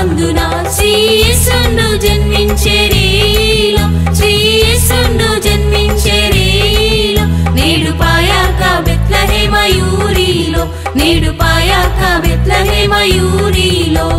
సత్రమందున శ్రీసుండు జన్మించేరీలో శ్రీసుండు జన్మించేరీలో నేడు పాయాక బెత్లహేమయూరిలో నేడు పాయాక బెత్లహేమయూరిలో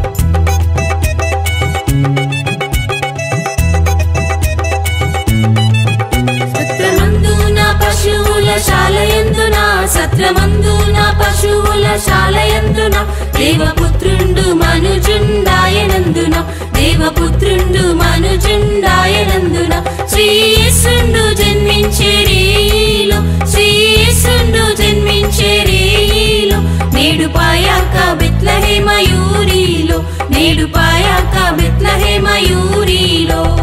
సత్రమందున పశువుల శాలయందున సత్రమందున పశువుల శాలయందున దేవపుత్రుండు మనుజుండాయనందున దేవపుత్రుండు మనుజుండాయనందున శ్రీసుండు జన్మించేరీలో శ్రీసుండు జన్మించేరీలో నేడు పాయాక బెత్లహేమయూరిలో నేడు పాయాక బెత్లహేమయూరిలో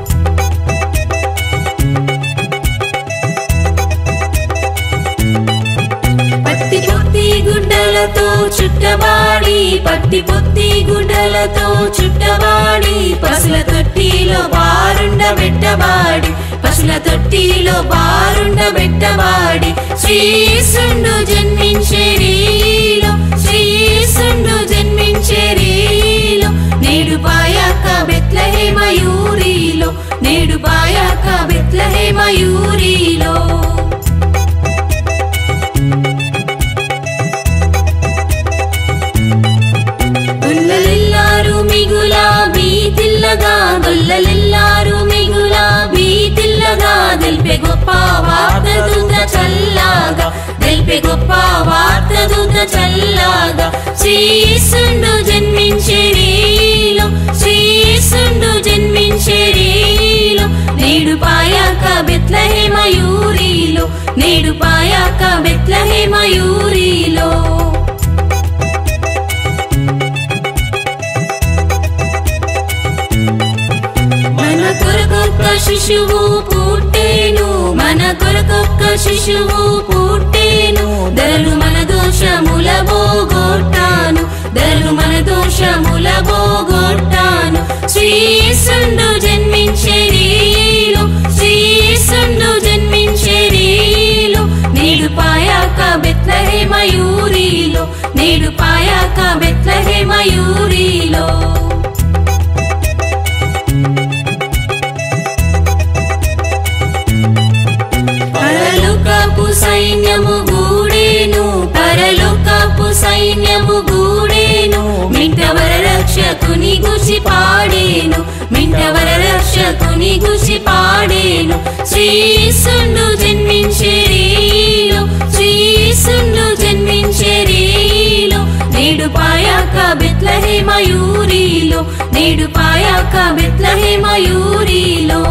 పట్టి పొత్తి గుడ్డలతో చుట్టబాడి పట్టి పొత్తి గుడ్డలతో చుట్టబాడి పసుల తొట్టిలో బారుండ పెట్టబాడి పసుల తొట్టిలో బారుండ పెట్టబాడి శ్రీసుండు జన్మించేరీలో శ్రీసుండు జన్మించేరీలో నేడు పాయాక బెత్లహేమయూరిలో నేడు పాయాక బెత్లహేమయూరిలో గొల్లలెల్లారు మిగుల బీతిల్లగా గొల్లలెల్లారు మిగుల బీతిల్లగా తెలిపే గొప్ప వార్త దూత చల్లాగా తెలిపే గొప్ప వార్త దూత చల్లాగా శ్రీసుండు జన్మించేరీలో శ్రీసుండు జన్మించేరీలో నేడు పాయాక బెత్లహేమయూరిలో నేడు పాయాక బెత్లహేమయూరిలో మన కొరకొక్క శిశువు పుట్టేను మన కొరకొక్క శిశువు పుట్టేను ధరలు మన దోషముల బోగొట్టాను ధరలు మన దోషముల బోగొట్టాను శ్రీసుండు జన్మించేరీలో శ్రీసుండు జన్మించేరీలో నేడు పాయాక బెత్లహేమయూరిలో నేడు పాయాక బెత్లహేమయూరిలో పరలోకపు సైన్యము గూడేను పరలోకపు సైన్యము గూడేను మింటవర రక్షకుని గుసి పాడేను మింటవర రక్షకుని గుసి పాడేను శ్రీసుండు జన్మించేరీలో శ్రీసుండు జన్మించేరీలో నేడు పాయాక బెత్లహేమయూరిలో నేడు పాయాక బెత్లహేమయూరిలో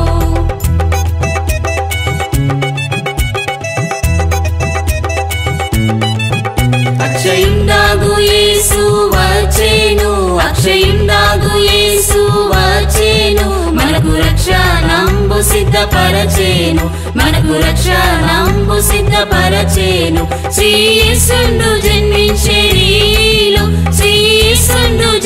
అక్షయుండాగు యేసు వచ్చేను అక్షయుండాగు యేసు వచ్చేను మనకు రక్షణంబు సిద్ధపరచేను మనకు రక్షణంబు సిద్ధపరచేను శ్రీసుండు జన్మించేరీలో శ్రీసుండు